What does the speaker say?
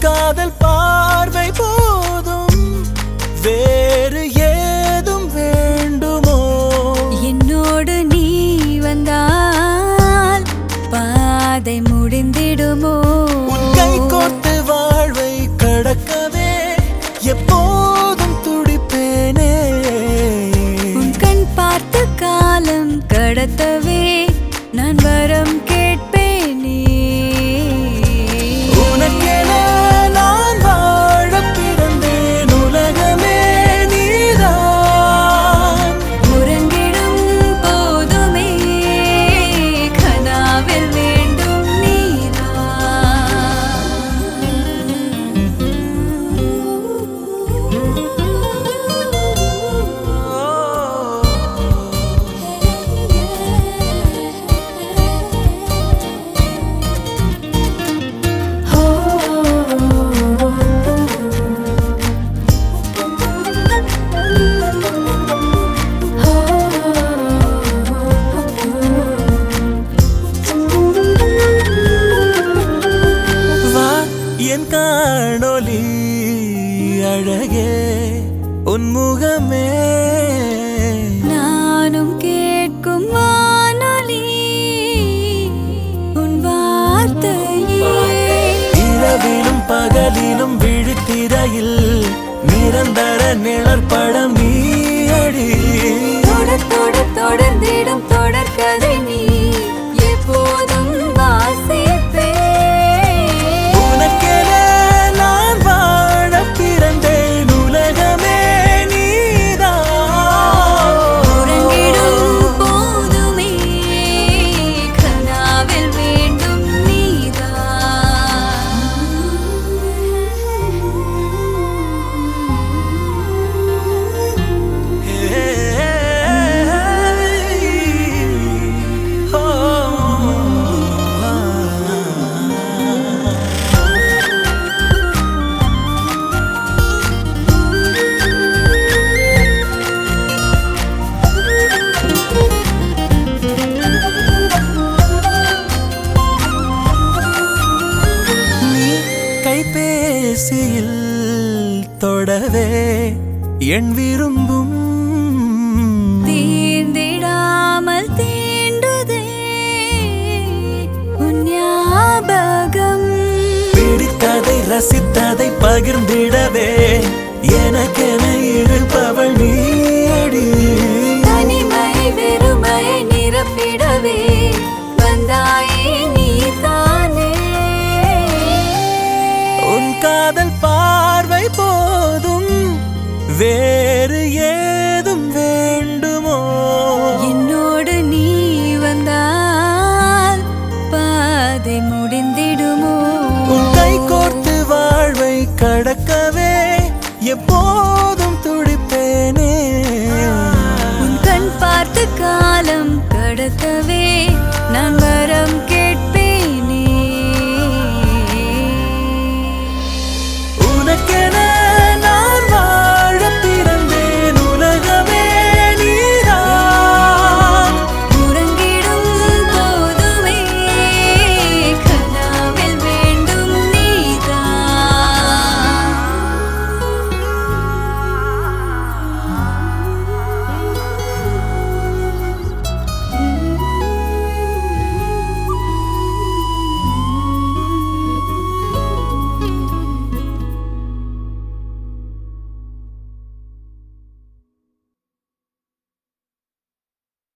காதல் பார்வை போதும் வேறு ஏதும் வேண்டுமோ என்னோடு நீ வந்தால் பாதை முடிந்திடுமோ உன் கை கோர்த்து வாழ்வை கடக்கவே எப்போதும் துடிப்பேனே உன் கண் பார்த்து காலம் கடத்தவே நான் வரம் கேட்பேனே உனக்கென நான் வாழப் பிறந்தேன் உலகமே நீதான் உறங்கிடும் போதுமே கனாவில் வேண்டும் வா என் காணொலி அழகே உன் முகமே நானும் கேட்கும் வானொலி உன் வார்த்தையே இரவிலும் பகலிலும் விழித்திரையில் நிரந்தர நிழற்படம் நீயடி தொடர் தொடர் தொடர்ந்திடும் தொடர்கதை நீ எப்போதும் வாசிப்பே உனக்கென நான் வாழப் பிறந்தேன் உலகமே நீதான் உறங்கிடும் போதுமே கனாவில் வேண்டும் நீதான் நீ கைபேசியில் தொடவே என் விரும்பும் தீர்ந்திடாமல் தீண்டுதே உன் ஞாபகம் பிடித்ததை ரசித்ததை பகிர்ந்திடவே எனக்கென இருப்பவள் நீயடி தனிமை வெறுமையை நிரப்பிடவே வந்தாயே நீ தானே உன் காதல் பார்வை போதும் வேறு ஏதும் வேண்டுமோ என்னோடு நீ வந்தால் பாதை முடிந்திடுமோ உன் கை கோர்த்து வாழ்வை கடக்கவே எப்போதும் துடிப்பேனே உன் கண் பார்த்து காலம் கடத்தவே நான் வர